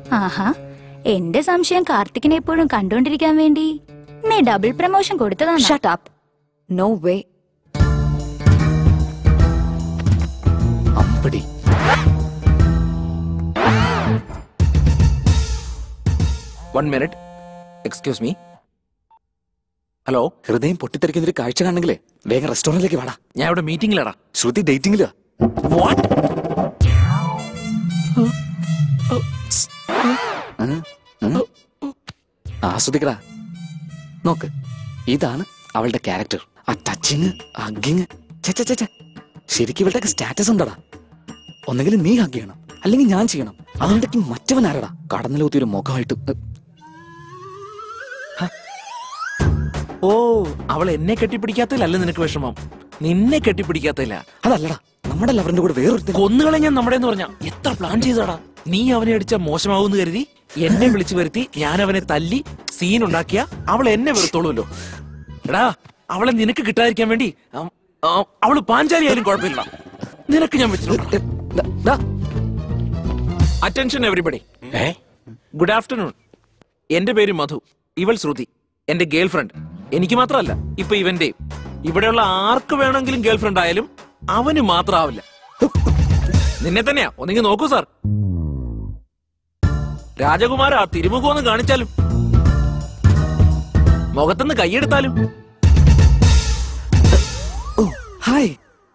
ആഹാ എന്റെ സംശയം കാർത്തിക്കിനെ എപ്പോഴും കണ്ടോണ്ടിരിക്കാൻ വേണ്ടി നീ ഡബിൾ പ്രമോഷൻ കൊടുത്തതാണ് ഷട്ട് അപ്പ് നോ വേ അമ്പടി one minute excuse me hello ഹൃദയം പൊട്ടിത്തെറിക്കുന്ന ഒരു കാഴ്ച കാണണമെങ്കിലേ വേഗം റെസ്റ്റോറന്റിലേക്ക് വാടാ ഞാൻ ഇവിടെ മീറ്റിംഗിലാടാ ശ്രുതി ഡേറ്റിംഗിലാ വാട്ട് ആസ്വദിക്കടാ നോക്ക് ഇതാണ് അവളുടെ ക്യാരക്ടർ ആ ടച്ചിങ് ഹഗ്ഗിങ് ശരിക്കും ഇവളുടെ സ്റ്റാറ്റസ് ഉണ്ടടാ ഒന്നെങ്കിൽ നീ ഹഗ് ചെയ്യണം അല്ലെങ്കിൽ ഞാൻ ചെയ്യണം അതിനിടയ്ക്ക് മറ്റവൻ ആരടാ കടന്നിലോത്തി ഒരു മുഖമായിട്ട് ഓ അവൾ എന്നെ കെട്ടിപ്പിടിക്കാത്തതിലല്ല നിനക്ക് വിഷമം നിന്നെ കെട്ടിപ്പിടിക്കാത്തതില്ല അതല്ലടാ നമ്മുടെ ലവറിന്റെ കൂടെ വേറൊരു കൊന്നുകളെ ഞാൻ നമ്മുടെ എന്ന് പറഞ്ഞ എത്ര പ്ലാൻ ചെയ്തടാ നീ അവനെ അടിച്ച മോശമാവൂന്ന് കരുതി എന്നെ വിളിച്ചു വരുത്തി ഞാൻ അവനെ തല്ലി സീൻ ഉണ്ടാക്കിയ അവൾ എന്നെ വെറുത്തോളൂല്ലോ എടാ അവളെ നിനക്ക് കിട്ടാതിരിക്കാൻ വേണ്ടി അം, ആ, അവള് പാഞ്ചാലി ആയാലും കുഴപ്പമില്ല നിനക്ക് ഞാൻ വെച്ചിട്ടുണ്ട് അറ്റൻഷൻ എവറിബഡി ഗുഡ് ആഫ്റ്റർനൂൺ എന്റെ പേര് മധു ഇവൾ ശ്രുതി എന്റെ ഗേൾ ഫ്രണ്ട് എനിക്ക് മാത്രമല്ല ഇപ്പൊ ഇവന്റെ ഇവിടെയുള്ള ആർക്ക് വേണമെങ്കിലും ഗേൾ ഫ്രണ്ട് ആയാലും അവന് മാത്രമാവില്ല നിന്നെ തന്നെയാ ഒന്നെങ്കിൽ നോക്കൂ സാർ രാജകുമാര ആ തിരുമുഖം ഒന്ന് കാണിച്ചാലും മുഖത്തുനിന്ന് കൈയെടുത്താലും ഹായ്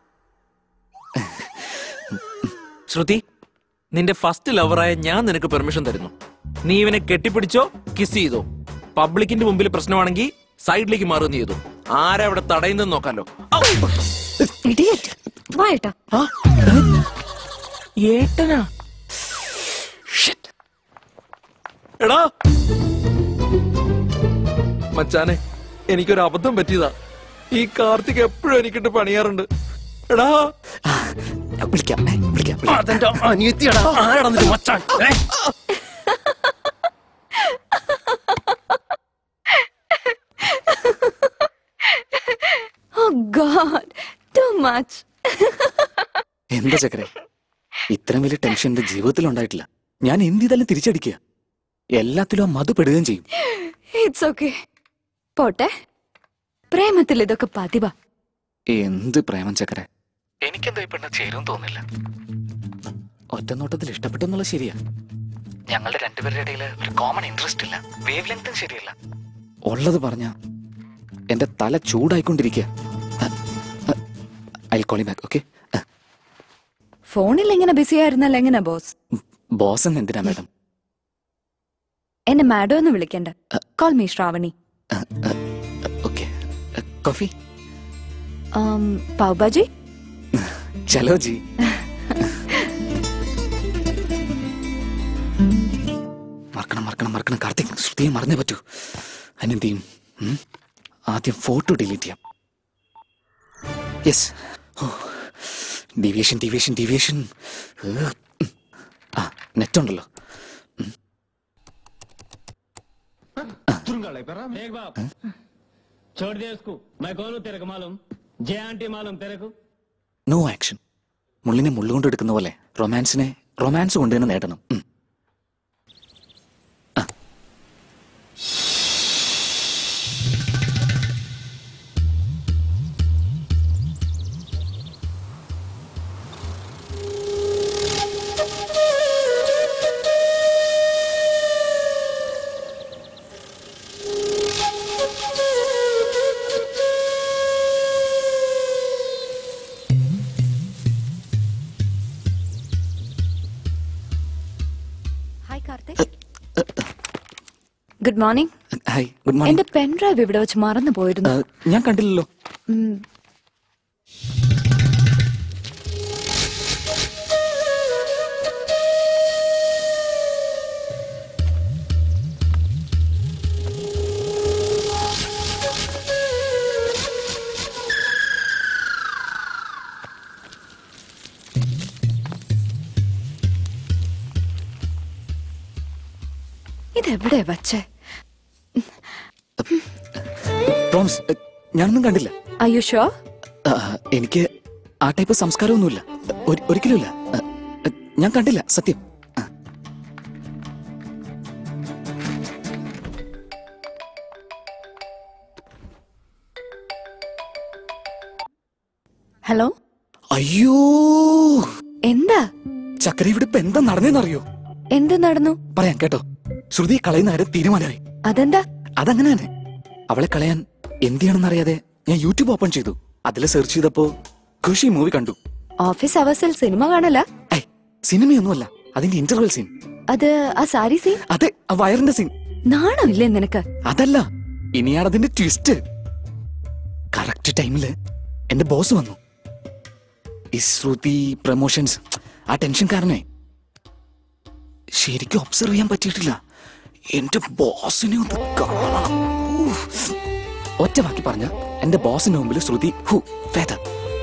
ശ്രുതി നിന്റെ ഫസ്റ്റ് ലവറായ ഞാൻ നിനക്ക് പെർമിഷൻ തരുന്നു നീ ഇവനെ കെട്ടിപ്പിടിച്ചോ കിസ് ചെയ്തോ പബ്ലിക്കിന്റെ മുമ്പിൽ പ്രശ്നമാണെങ്കിൽ സൈഡിലേക്ക് മാറുകയും ചെയ്തു ആരാ ഇവിടെ തടയുന്നെന്ന് നോക്കാലോ ഔ! ഇഡിയറ്റ് വാ ഏട്ടാ ഏട്ടനാ എടാ മച്ചാനെ എനിക്കൊരു അബദ്ധം പറ്റിയതാ ഈ കാർത്തിക് എപ്പോഴും എനിക്കിട്ട് പണിയാറുണ്ട് എടാ വിളിക്കാം ഏ, വിളിക്കാം വിളിക്കാം. അതെന്റെ അനിയത്തിയടാ ആരാടാ നിന്റെ മച്ചാൻ ഏ? ഓ ഗോഡ് ടു മച്ച് എന്താ ചക്കരെ ഇത്രയും വലിയ ടെൻഷൻ എന്റെ ജീവിതത്തിൽ ഉണ്ടായിട്ടില്ല ഞാൻ എന്ത് ചെയ്താലും തിരിച്ചടിക്കുക എല്ലാത്തിലും ആ മധു പെടുകയും ചെയ്യും ഇറ്റ്സ് ഓക്കെ പോട്ടെ പ്രേമത്തിൽ ഇതൊക്കെ പതിവാ എന്ത് പ്രേമം ചക്കരെ എനിക്കെന്താ ഈ പെണ്ണ ചേരും തോന്നില്ല ഒറ്റ നോട്ടത്തിൽ ഇഷ്ടപ്പെട്ടെന്നുള്ള ശരിയാ ഞങ്ങളുടെ രണ്ടുപേരുടെ ഇടയിൽ ഒരു കോമൺ ഇൻട്രസ്റ്റ് ഇല്ല വേവ് ലെങ്തും ശരിയല്ല ഉള്ളത് പറഞ്ഞ എന്റെ തല ചൂടായിക്കൊണ്ടിരിക്കുക ഐ കോളി ബാക്ക് ഓക്കെ ഫോണിൽ ഇങ്ങനെ ബിസി ആയിരുന്നല്ല എങ്ങനെ ബോസ് ബോസ് എന്ന് എന്തിനാ മാഡം എന്നെ മാഡം എന്ന് വിളിക്കണ്ട call me Shravani okay coffee pav bhaji ചലോ ജി മറക്കണം മറക്കണം മറക്കണം കാർത്തിക് ശ്രുതിയെ മറന്നേ പറ്റൂ അതിനെന്ത് ചെയ്യും ഉം? ആദ്യം ഫോട്ടോ ഡിലീറ്റ് ചെയ്യാം യെസ് ഡീവിയേഷൻ ഡീവിയേഷൻ ഡീവിയേഷൻ ആ നെറ്റ് ഉണ്ടല്ലോ देख बाप छोड़ दे उसको मैं कौन हूँ तेरे को मालूम जय आंटी मालूम तेरे को നോ ആക്ഷൻ മുള്ളിനെ മുള്ളുകൊണ്ട് എടുക്കുന്ന പോലെ റൊമാൻസിനെ റൊമാൻസ് കൊണ്ട് തന്നെ നേടണം ഉം. ആ. Hi Karthik good morning hi good എന്റെ മോർണിംഗ് പെൻ ഡ്രൈവ് ഇവിടെ വെച്ച് മറന്നു പോയിരുന്നു ഞാൻ കണ്ടില്ലല്ലോ ഉം. ഇതെവിടെ വച്ചേ പ്രോമിസ് ഞാനൊന്നും കണ്ടില്ല അയ്യോ ഷോ ആ, എനിക്ക് ആ ടൈപ്പ് സംസ്കാരമൊന്നുമില്ല ഒരി- ഒരിക്കലുമില്ല ആ, ഞാൻ കണ്ടില്ല സത്യം ഹലോ അയ്യോ എന്താ ചക്കര ഇവിടെ ഇപ്പൊ എന്താ നടന്നെന്നറിയോ എന്ത് നടന്നു പറയാം കേട്ടോ ശ്രുതി കളയുന്ന കാര്യം തീരുമാനമായി അതെന്താ അതങ്ങനെ തന്നെ അവളെ കളയാൻ എന്ത് ചെയ്യണമെന്നറിയാതെ ഞാൻ യൂട്യൂബ് ഓപ്പൺ ചെയ്തു അതിൽ സെർച്ച് ചെയ്തപ്പോ ഖുഷി മൂവി കണ്ടു ഓഫീസ് അവേഴ്സിൽ സിനിമ കാണല ഐ സിനിമയൊന്നുമല്ല അതിന്റെ ഇന്റർവെൽ സീൻ അത് ആ സാരി സീൻ അതെ ആ വയറിന്റെ സീൻ നാണോ ഇല്ലേ നിനക്ക് അതല്ല ഇനിയാണ് അതിന്റെ ട്വിസ്റ്റ് കറക്റ്റ് ടൈമില് എന്റെ ബോസ് വന്നു ഈ ശ്രുതി പ്രൊമോഷൻസ് ആ ടെൻഷൻ കാരണേ ശരിക്കും ഒബ്സർവ് ചെയ്യാൻ പറ്റിയിട്ടില്ല എന്റെ ബോസിനെ ഒന്ന് കാണണം ഊഫ്. ഒറ്റ വാക്കി പറഞ്ഞ എന്റെ ബോസിന് മുമ്പിൽ ശ്രുതി ഹു ഫെദർ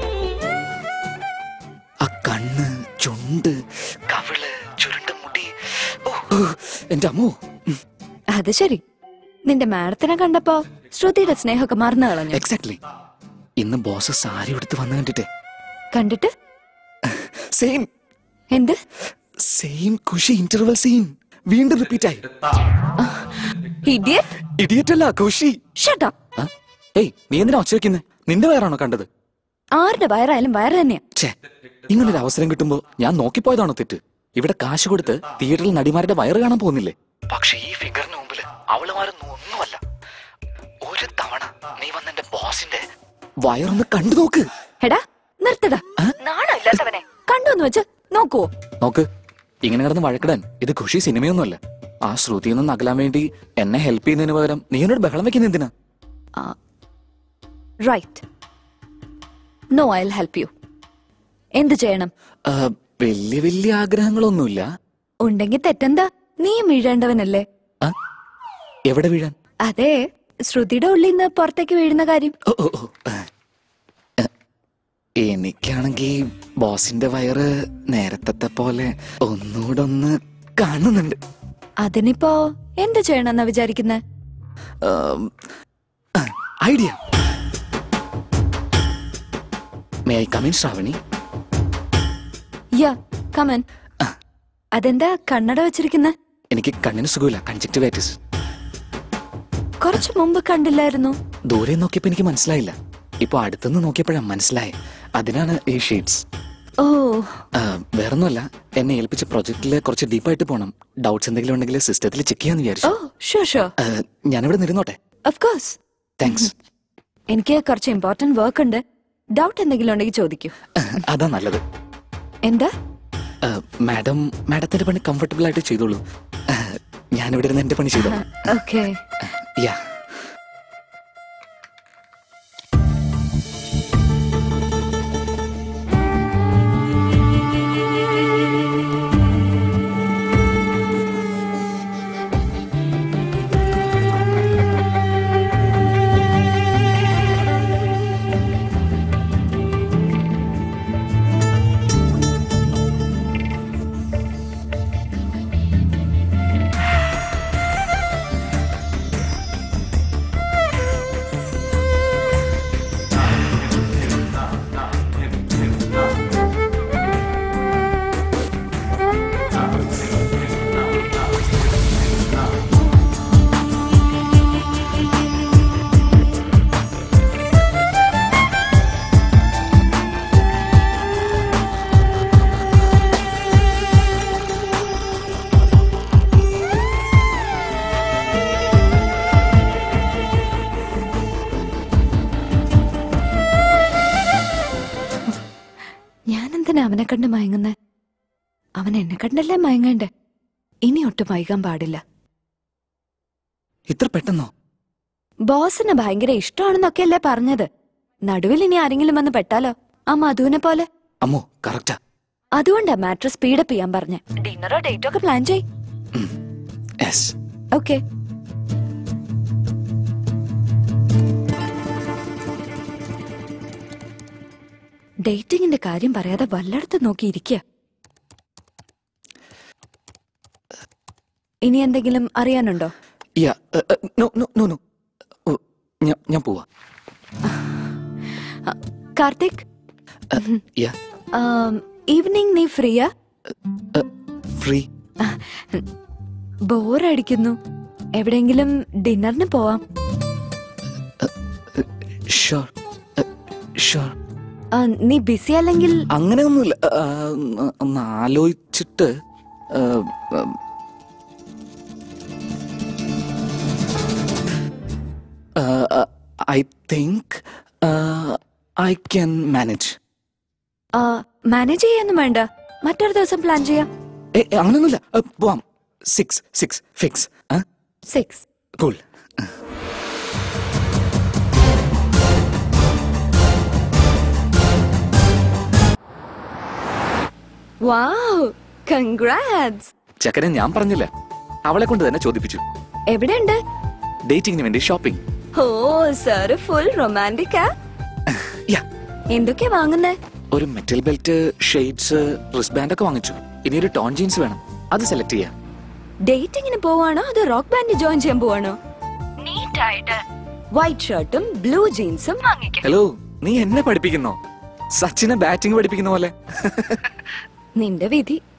ആ കണ്ണ് ചുണ്ട് കവിള് ചുരുണ്ട മുടി ഓ, എന്റെ അമ്മോ ഉം. അത് ശരി നിന്റെ മാഡത്തിനെ കണ്ടപ്പോ ശ്രുതിയുടെ സ്നേഹമൊക്കെ മറന്നു കളഞ്ഞു എക്സാക്ട്ലി ഇന്ന് ബോസ് സാരി എടുത്ത് വന്ന് കണ്ടിട്ടേ കണ്ടിട്ട് സെയിം എന്ത് സെയിം ഖുഷി ഇന്റർവൽ സീൻ വീണ്ടും റിപ്പീറ്റ് ആയി ഇഡിയറ്റ് ഇഡിയറ്റ് അല്ല ഖുഷി ഷട്ട് അപ്പ് ആ? ഏയ് നീ എന്തിനാ ഒച്ച വെക്കുന്നത് നിന്റെ വയറാണോ കണ്ടത് ആരുടെ വയറായാലും വയറ് തന്നെയാ ഛേ ഇങ്ങനൊരു അവസരം കിട്ടുമ്പോ ഞാൻ നോക്കിപ്പോയതാണോ തെറ്റ് ഇവിടെ കാശ് കൊടുത്ത് തിയേറ്ററിൽ നടിമാരുടെ വയറ് കാണാൻ പോകുന്നില്ലേ പക്ഷെ ഈ ഫിഗറിന് മുമ്പിൽ അവളുമാരൊന്നും ഒന്നുമല്ല ഒരു തവണ നീ വന്ന് എന്റെ ബോസിന്റെ വയറൊന്ന് കണ്ടു നോക്ക് എടാ നിർത്തടാ ആ? നാണോ ഇല്ലാത്തവനെ കണ്ടോന്ന് വെച്ച് നോക്കുവോ നോക്ക് ഇങ്ങനെ കിടന്ന് വഴക്കിടാൻ ഇത് ഖുഷി സിനിമയൊന്നുമല്ല ആ ശ്രുതിയിൽ നിന്ന് അകലാൻ വേണ്ടി എന്നെ ഹെൽപ്പ് ചെയ്യുന്നതിന് പകരം നീ എന്നോട് ബഹളം വെക്കുന്ന എന്തിനാ right no I help you എന്ത് ചെയ്യണം ആ, വലിയ വലിയ ആഗ്രഹങ്ങളൊന്നുമില്ല ഉണ്ടെങ്കിൽ തെറ്റെന്താ നീയും വീഴേണ്ടവനല്ലേ ആ? എവിടെ വീഴാൻ അതെ ശ്രുതിയുടെ ഉള്ളിൽ നിന്ന് പുറത്തേക്ക് വീഴുന്ന കാര്യം ഓ, ഓ, ഓ. ആ. ആ, എനിക്കാണെങ്കി ബോസിന്റെ വയറ് നേരത്തെ പോലെ ഒന്നുകൂടെ ഒന്ന് കാണുന്നുണ്ട് അതിനിപ്പോ എന്ത് ചെയ്യണമെന്നാ വിചാരിക്കുന്നത് idea may I come in Shravani yeah come on ആ. അതെന്താ കണ്ണട വെച്ചിരിക്കുന്ന എനിക്ക് കണ്ണിന് സുഖമില്ല കൺജക്ടിവൈറ്റിസ് കുറച്ചു മുമ്പ് കണ്ടില്ലായിരുന്നു ദൂരെ നോക്കിയപ്പോ എനിക്ക് മനസ്സിലായില്ല ഇപ്പൊ അടുത്തുനിന്ന് നോക്കിയപ്പോഴാ മനസ്സിലായേ അതിനാണ് ഈ ഷീറ്റ്സ് ഓ വേറൊന്നുമല്ല എന്നെ ഏൽപ്പിച്ച പ്രൊജക്റ്റില് കുറച്ച് ഡീപ്പായിട്ട് പോകണം ഡൗട്ട്സ് എന്തെങ്കിലും ഉണ്ടെങ്കിൽ സിസ്റ്റത്തിൽ ചെക്ക് ചെയ്യാന്ന് ഓ വിചാരിച്ചു ഷുവർ ഷുവർ ആ, ഞാനിവിടെ നിരുന്നോട്ടെ ഓഫ് കോഴ്സ് താങ്ക്സ് എനിക്ക് കുറച്ച് ഇമ്പോർട്ടന്റ് വർക്ക് ഉണ്ട് ഡൗട്ട് എന്തെങ്കിലും ഉണ്ടെങ്കിൽ ചോദിക്കൂ അതാ നല്ലത് എന്താ ആ, മാഡം മാഡത്തിന്റെ പണി കംഫർട്ടബിൾ ആയിട്ട് ചെയ്തോളൂ ആ, ഞാനിവിടെ ഇരുന്ന് എന്റെ പണി ചെയ്തോളാം ഓക്കെ യാ ഞാൻ എന്തിനാ അവനെ കണ്ട് മയങ്ങുന്നേ അവൻ എന്നെ കണ്ടല്ലേ മയങ്ങണ്ടേ ഇനി ഒട്ടും മയങ്ങാൻ പാടില്ല ഇത്ര പെട്ടെന്നോ ബോസിന് ഭയങ്കര ഇഷ്ടമാണെന്നൊക്കെയല്ലേ പറഞ്ഞത് നടുവിൽ ഇനി ആരെങ്കിലും വന്ന് പെട്ടാലോ ആ മധുവിനെ പോലെ അമ്മോ കറക്റ്റാ അതുകൊണ്ടാ മാറ്റർ സ്പീഡപ്പ് ചെയ്യാൻ പറഞ്ഞ ഡിന്നറോ ഡേറ്റോ ഒക്കെ പ്ലാൻ ചെയ് യെസ് ഓക്കെ ഡേറ്റിംഗിന്റെ കാര്യം പറയാതെ വല്ലയിടത്ത് നോക്കിയിരിക്കുക ഇനി എന്തെങ്കിലും അറിയാനുണ്ടോ ya no no no no ഞാൻ ഞാൻ പോവാ കാർത്തിക് യാ ഈവനിങ് നീ ഫ്രീയാ ഫ്രീ ബോറടിക്കുന്നു എവിടെയെങ്കിലും ഡിന്നറിന് പോവാം ഷുവർ ഷുവർ ആ, നീ ബിസി അല്ലെങ്കിൽ അങ്ങനെയൊന്നുമില്ല ആ, ഒന്ന് ഒന്ന് ആലോചിച്ചിട്ട് I think I can manage manage ചെയ്യാന്നും വേണ്ട മറ്റൊരു ദിവസം പ്ലാൻ ചെയ്യാം അങ്ങനെയൊന്നുമില്ല ആ, പോവാം six six fix six cool wow congrats ചക്കരെ ഞാൻ പറഞ്ഞില്ല അവളെ കൊണ്ട് തന്നെ ചോദിപ്പിച്ചു എവിടെയുണ്ട് ഡേറ്റിംഗിന് വേണ്ടി ഷോപ്പിംഗ് ഓ സാറ് ഫുൾ റൊമാൻറ്റിക്കാ യാ എന്തൊക്കെയാ വാങ്ങുന്നേ ഒരു metal belt shades wrist band ഒക്കെ വാങ്ങിച്ചു ഇനി ഒരു ടോൺ ജീൻസ് വേണം അത് സെലക്ട് ചെയ്യാം ഡേറ്റിങ്ങിന് പോവാണോ അതോ റോക്ക് ബാൻഡ് ജോയിൻ ചെയ്യാൻ പോവാണോ വൈറ്റ് ഷർട്ടും ബ്ലൂ ജീൻസും വാങ്ങിക്കാം ഹലോ നീ എന്നെ പഠിപ്പിക്കുന്നോ സച്ചിനെ ബാറ്റിംഗ് പഠിപ്പിക്കുന്ന പോലെ നിന്റെ വിധി